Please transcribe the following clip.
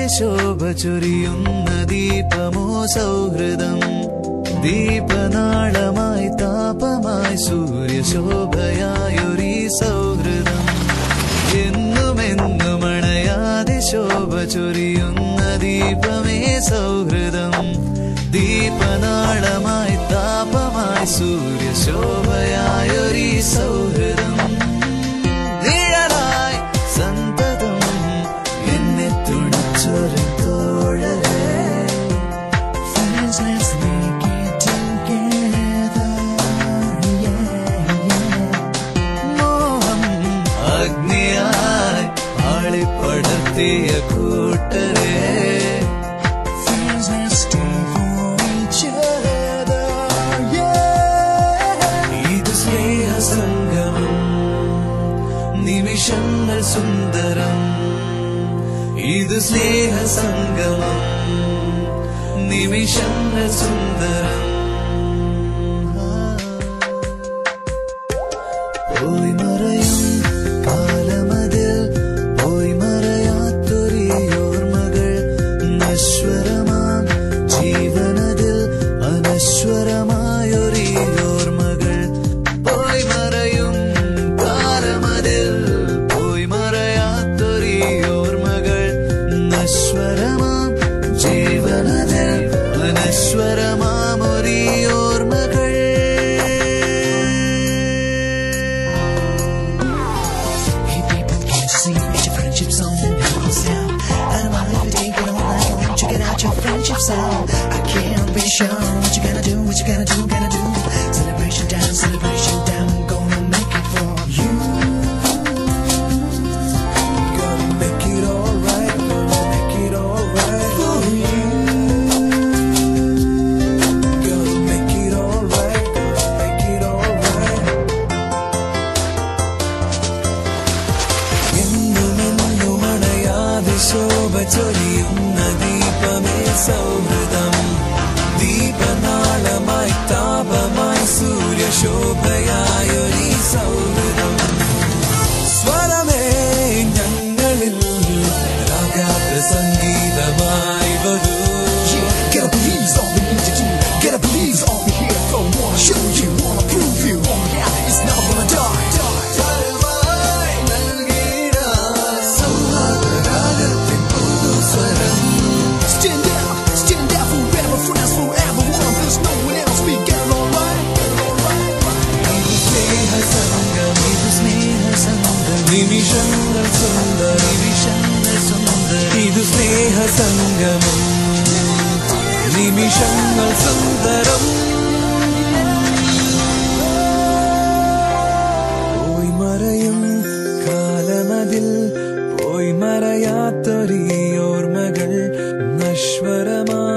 ശോഭ ചൊരിയുന്ന ദീപമോ സൗഹൃദം ദീപനാളമായി താപമായി സൂര്യശോഭയായൊരീ സൗഹൃദം എന്നുമെന്നും അണയാതെ ശോഭ ചൊരിയുന്ന ദീപമേ സൗഹൃദം ദീപനാളമായി താപമായി സൂര്യശോഭയായൊരീ സൗഹൃദം നിഴലായി സന്തതം എന്നെ തുണച്ചൊരു തോഴരേ Friends, let's make it together. Yeah, yeah. മോഹം അഗ്നിയായി ആളിപ്പടർത്തിയ കൂട്ടരേ Friends, let's stay for each other. Yeah. ഇത് സ്നേഹസംഗമം നിമിഷങ്ങൾ സുന്ദരം ഇത് സ്നേഹസംഗമം നിമിഷങ്ങൾ സുന്ദരം പോയി മറയും കാലമതിൽ പോയി മറയാത്തൊരീ ഓർമ്മകൾ നശ്വരമാം ജീവനതിൽ അനശ്വരമായൊരീ ഓർമ്മകൾ പോയി മറയും കാലമതിൽ പോയി മറയാത്തൊരീ ഓർമ്മകൾ നശ്വരമാം ജീവനതിൽ അനശ്വരമാം ഒരീ ഓർമ്മകൾ Hey people, can't you see it's your friendship song? Sound. I don't wanna live a day, but I wanna live Check it out, your friendship sound. I can't be sure what you gonna do, what you gonna do, gonna do. Celebration time, celebration time, I'm gonna make it for you. Gonna make it alright, gonna make it alright For you. Gonna make it alright, gonna make it alright എന്നുമെന്നും അണയാതെ ശോഭ ചൊരിയുന്ന ദീപമേ സൗഹൃദം ദീപനാളമായി താപമായി സൂര്യശോഭയായൊരീ സൗഹൃദം സ്വരമേ ഞങ്ങളിൽ രാഗാത്ത സംഗീതമായി വരൂ Yeah, gotta believe all we need to do. Gotta believe all we here for. Wanna show you, wanna prove you. Yeah, it's never gonna die. തരവായി നൽകിയിട സൗഹാർദ്ദരാഗത്തിൻ പുതുസ്വരം Stand out, stand out forever, friends forever. One, there's no one else. We get it all right. ഇത് സ്നേഹസംഗം ഇത് സ്നേഹസംഗം നിമിഷങ്ങൾ സുന്ദര നിമിഷങ്ങൾ സുന്ദര ഇത് സ്നേഹസംഗമം നിമിഷങ്ങൾ സുന്ദരം പോയി മറയും കാലമതിൽ പോയി മറയാത്തൊരീ ഓർമ്മകൾ നശ്വരമാ